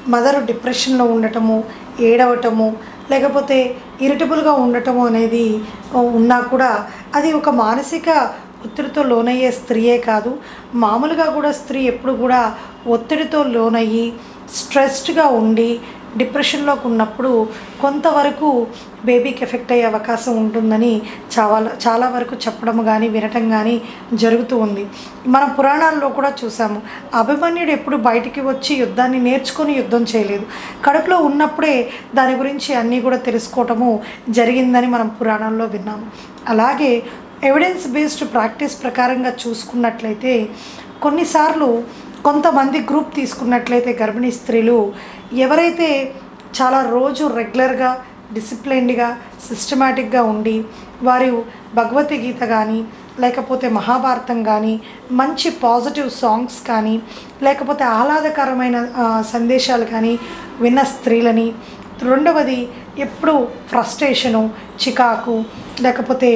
mother డిప్రెషన్లో ఉండటము ఏడవటము లేకపోతే ఇరిటబుల్గా ఉండటము అనేది ఉన్నా కూడా అది ఒక మానసిక ఒత్తిడితో లోనయ్యే స్త్రీయే కాదు మామూలుగా కూడా స్త్రీ ఎప్పుడు కూడా ఒత్తిడితో లోనయ్యి స్ట్రెస్డ్గా ఉండి డిప్రెషన్లోకి ఉన్నప్పుడు కొంతవరకు బేబీకి ఎఫెక్ట్ అయ్యే అవకాశం ఉంటుందని చాలా చాలా వరకు చెప్పడం కానీ వినటం కానీ జరుగుతూ ఉంది మన పురాణాల్లో కూడా చూసాము అభిమన్యుడు ఎప్పుడు బయటికి వచ్చి యుద్ధాన్ని నేర్చుకొని యుద్ధం చేయలేదు కడుపులో ఉన్నప్పుడే దాని గురించి అన్నీ కూడా తెలుసుకోవటము జరిగిందని మనం పురాణాల్లో విన్నాము అలాగే ఎవిడెన్స్ బేస్డ్ ప్రాక్టీస్ ప్రకారంగా చూసుకున్నట్లయితే కొన్నిసార్లు కొంతమంది గ్రూప్ తీసుకున్నట్లయితే గర్భిణీ స్త్రీలు ఎవరైతే చాలా రోజు రెగ్యులర్గా డిసిప్లైన్డ్గా సిస్టమేటిక్గా ఉండి వారు భగవద్గీత కానీ లేకపోతే మహాభారతం కానీ మంచి పాజిటివ్ సాంగ్స్ కానీ లేకపోతే ఆహ్లాదకరమైన ఆ, సందేశాలు కానీ విన్న స్త్రీలని రెండవది ఎప్పుడు ఫ్రస్ట్రేషను చికాకు లేకపోతే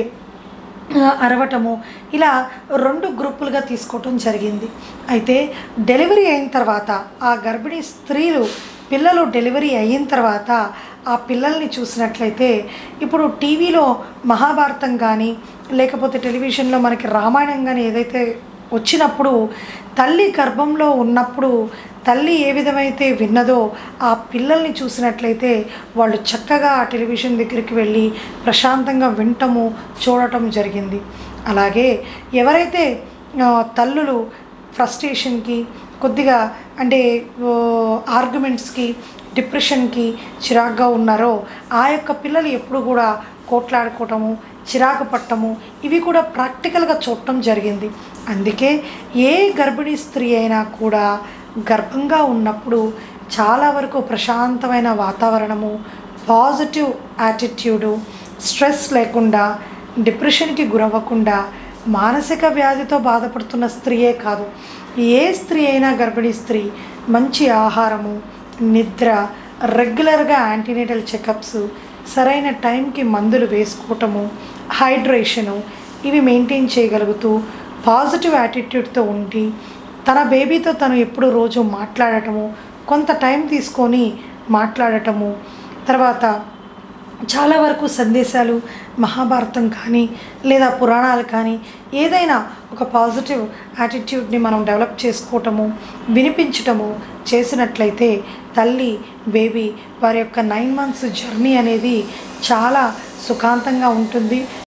ఆ, అరవటము ఇలా రెండు గ్రూపులుగా తీసుకోవటం జరిగింది అయితే డెలివరీ అయిన తర్వాత ఆ గర్భిణీ స్త్రీలు పిల్లలు డెలివరీ అయిన తర్వాత ఆ పిల్లల్ని చూసినట్లయితే ఇప్పుడు టీవీలో మహాభారతం కానీ లేకపోతే టెలివిజన్లో మనకి రామాయణం కానీ ఏదైతే వచ్చినప్పుడు తల్లి గర్భంలో ఉన్నప్పుడు తల్లి ఏ విధమైతే విన్నదో ఆ పిల్లల్ని చూసినట్లయితే వాళ్ళు చక్కగా ఆ టెలివిజన్ దగ్గరికి వెళ్ళి ప్రశాంతంగా వింటము చూడటం జరిగింది అలాగే ఎవరైతే ఆ, తల్లులు ఫ్రస్ట్రేషన్కి కొద్దిగా అంటే ఆర్గ్యుమెంట్స్కి డిప్రెషన్కి చిరాగ్గా ఉన్నారో ఆ యొక్క పిల్లలు ఎప్పుడు కూడా కోట్లాడుకోవటము చిరాకు పట్టము ఇవి కూడా ప్రాక్టికల్గా చూడటం జరిగింది అందుకే ఏ గర్భిణీ స్త్రీ అయినా కూడా గర్భంగా ఉన్నప్పుడు చాలా వరకు ప్రశాంతమైన వాతావరణము పాజిటివ్ యాటిట్యూడు స్ట్రెస్ లేకుండా డిప్రెషన్కి గురవ్వకుండా మానసిక వ్యాధితో బాధపడుతున్న స్త్రీయే కాదు ఏ స్త్రీ అయినా గర్భిణీ స్త్రీ మంచి ఆహారము నిద్ర రెగ్యులర్గా యాంటీనేటల్ చెకప్స్ సరైన టైంకి మందులు వేసుకోవటము హైడ్రేషను ఇవి మెయింటైన్ చేయగలుగుతూ పాజిటివ్ యాటిట్యూడ్తో ఉండి తన బేబీతో తను ఎప్పుడు రోజు మాట్లాడటము కొంత టైం తీసుకొని మాట్లాడటము తర్వాత చాలా వరకు సందేశాలు మహాభారతం కానీ లేదా పురాణాలు కానీ ఏదైనా ఒక పాజిటివ్ యాటిట్యూడ్ని మనం డెవలప్ చేసుకోవటము వినిపించటము చేసినట్లయితే తల్లి బేబీ వారి యొక్క నైన్ మంత్స్ జర్నీ అనేది చాలా సుఖాంతంగా ఉంటుంది